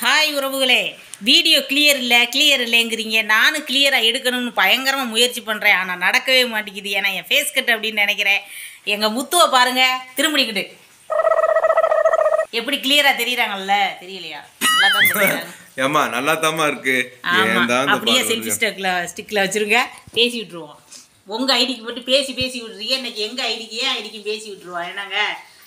Hi உறவுகளே video clear இல்லை clear இல்லைங்கிறீங்க நானும் கிளியராக எடுக்கணும்னு பயங்கரமாக முயற்சி பண்ணுறேன் ஆனால் நடக்கவே மாட்டேங்குது ஏன்னா என் ஃபேஸ் கட் அப்படின்னு நினைக்கிறேன் எங்கள் முத்துவை பாருங்கள் திரும்பிக்கிட்டு எப்படி கிளியராக தெரியுறாங்கல்ல தெரியலையா நல்லா தான் தெரியுறாங்க ஏம்மா நல்லா தாம்மா இருக்கு ஆமாம் ஏன் தான் இந்த அப்படியே பாரு செல்ஃபி ஸ்டிக்கில் ஸ்டிக்கில் வச்சுருங்க பேசி விட்ருவோம் உங்கள் ஐடிக்கு மட்டும் பேசி பேசி விட்றீங்க இன்னைக்கு எங்கள் ஐடிக்கு ஏன் ஐடிக்கும் பேசி விட்ருவோம் என்னங்க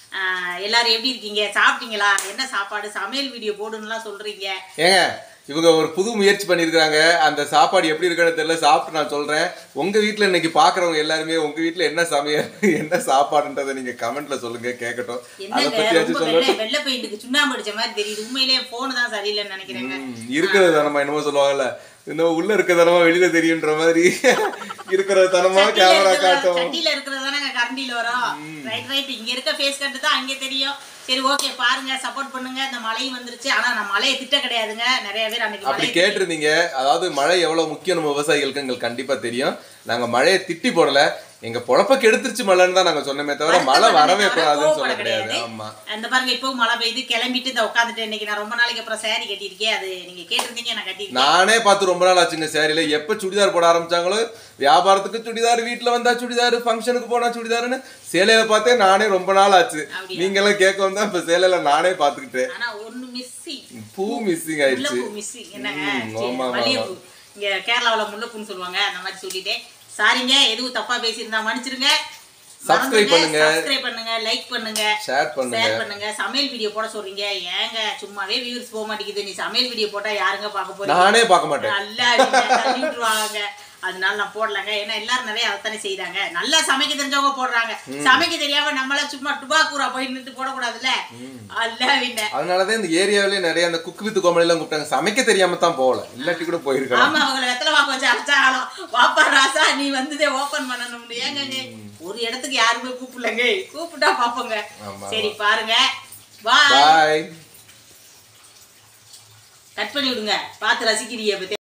ஆஹ் எல்லாரும் எப்படி இருக்கீங்க சாப்பிட்டீங்களா என்ன சாப்பாடு சமையல் வீடியோ போடுன்னுலாம் சொல்கிறீங்க ஏங்க இவங்க ஒரு புது முயற்சி பண்ணியிருக்காங்க அந்த சாப்பாடு எப்படி இருக்குன்னு தெரியல சாப்பிட்டு நான் சொல்றேன் உங்க வீட்ல இன்னைக்கு பாக்குறவங்க எல்லாருமே உங்க வீட்ல என்ன சமையல் என்ன சாப்பாடுன்றதை நீங்க கமெண்ட்ல சொல்லுங்க கேட்கட்டும் அதை என்னங்க பத்தியாச்சும் ரொம்ப சொல்லுங்க வெள்ளை வெள்ளை பெயிண்ட்டுக்கு சுண்ணாம்பு அடிச்ச மாதிரி தெரியுது உண்மையிலேயே ஃபோனு தான் சரியில்லைன்னு நினைக்கிறேங்க இருக்கிறது தனமா என்னமோ சொல்லுவாங்கல்ல இன்னும் உள்ள இருக்க தனமா வெளியில தெரியுன்ற மாதிரி இருக்கிற தனமா கேமரா காட்டும் சட்டியில இருக்கிறது தானங்க கரண்டியில வரும் ரைட் ரைட் இங்க இருக்க ஃபேஸ் கட்டு தான் அங்கே தெரியும் சரி ஓகே பாருங்க சப்போர்ட் பண்ணுங்க இந்த மழையும் வந்துருச்சு ஆனா நான் மழையை திட்ட கிடையாதுங்க நிறைய பேர் அன்னைக்கு அப்படி மழையை கேட்டிருந்தீங்க அதாவது மழை எவ்வளவு முக்கியம் நம்ம விவசாயிகளுக்கு எங்களுக்கு கண்டிப்பா தெரியும் நாங்க மழையை திட்டி போடல எங்க பொழப்ப கெடுத்துருச்சு மழைன்னு தான் நாங்க சொன்னோமே தவிர மழை வரவே கூடாதுன்னு சொல்ல கிடையாது ஆமா அந்த பாருங்க இப்பவும் மழை பெய்யுது கிளம்பிட்டு இந்த உட்காந்துட்டு இன்னைக்கு நான் ரொம்ப நாளைக்கு அப்புறம் saree கட்டியிருக்கேன் அது நீங்க கேட்டிருந்தீங்க நான் கட்டியிருக்கேன் நானே பார்த்து ரொம்ப நாள் ஆச்சுங்க சேரீல எப்ப சுடிதார் போட ஆரம்பிச்சாங்களோ வியாபாரத்துக்கு சுடிதார் வீட்டுல வந்தா சுடிதார் ஃபங்க்ஷனுக்கு போனா சுடிதார்னு சேலையில பார்த்தே நானே ரொம்ப நாள் ஆச்சு அப்படியா? நீங்க எல்லாம் கேட்க வந்தா இப்ப சேலையில நானே பாத்துக்கிட்டேன் ஆனா ஒண்ணு மிஸ்ஸிங் பூ மிஸ்ஸிங் ஆயிடுச்சு முல்லைப்பூ மிஸ்ஸிங் என்னங்க ம், சரி, ஆமா, ஆமா, மல்லிகைப்பூ இங்க கேரளாவுல முல்லைப்பூன்னு சொல்லுவாங்க அந்த மாதிரி சொல்லிட்டேன் சாரிங்க எதுவும் தப்பா பேசியிருந்தா மன்னிச்சிருங்க Subscribe பண்ணுங்க. சப்ஸ்கிரைப் பண்ணுங்க லைக் பண்ணுங்க ஷேர் பண்ணுங்க ஷேர் பண்ணுங்க சமையல் வீடியோ போட சொல்றீங்க ஏங்க சும்மாவே வியூஸ் போக மாட்டேங்குது நீ சமையல் வீடியோ போட்டா யாருங்க பார்க்க போறீங்க நானே பார்க்க மாட்டேன் நல்லா இருக்கு, தள்ளி விட்டுருவாங்க அதனால நான் போடலங்க ஏன்னா எல்லாரும் நிறைய அதைத்தானே செய்றாங்க நல்லா சமைக்க தெரிஞ்சவங்க போடுறாங்க சமைக்க தெரியாம நம்மள சும்மா டுபாக்கூரா போய் நின்று போடக்கூடாதுல்ல அல்ல வின்ன அதனாலதான் இந்த ஏரியாவிலே நிறைய அந்த குக் வித் கோமலி எல்லாம் கூப்பிட்டாங்க சமைக்க தெரியாம தான் போகல இல்லாட்டி கூட போயிருக்கலாம் ஆமா அவங்கள வெத்தலை வாங்க வச்சு அழைச்சாலும் வாப்பா ராசா நீ வந்ததே ஓபன் பண்ணணும்னு ஏங்க ஒரு இடத்துக்கு யாருமே கூப்பிடலங்க கூப்பிட்டா பாப்போங்க ஆமா. சரி பாருங்க பாய் பாய் கட் பண்ணி விடுங்க பார்த்து ரசிக்கிறீங்க பத்தி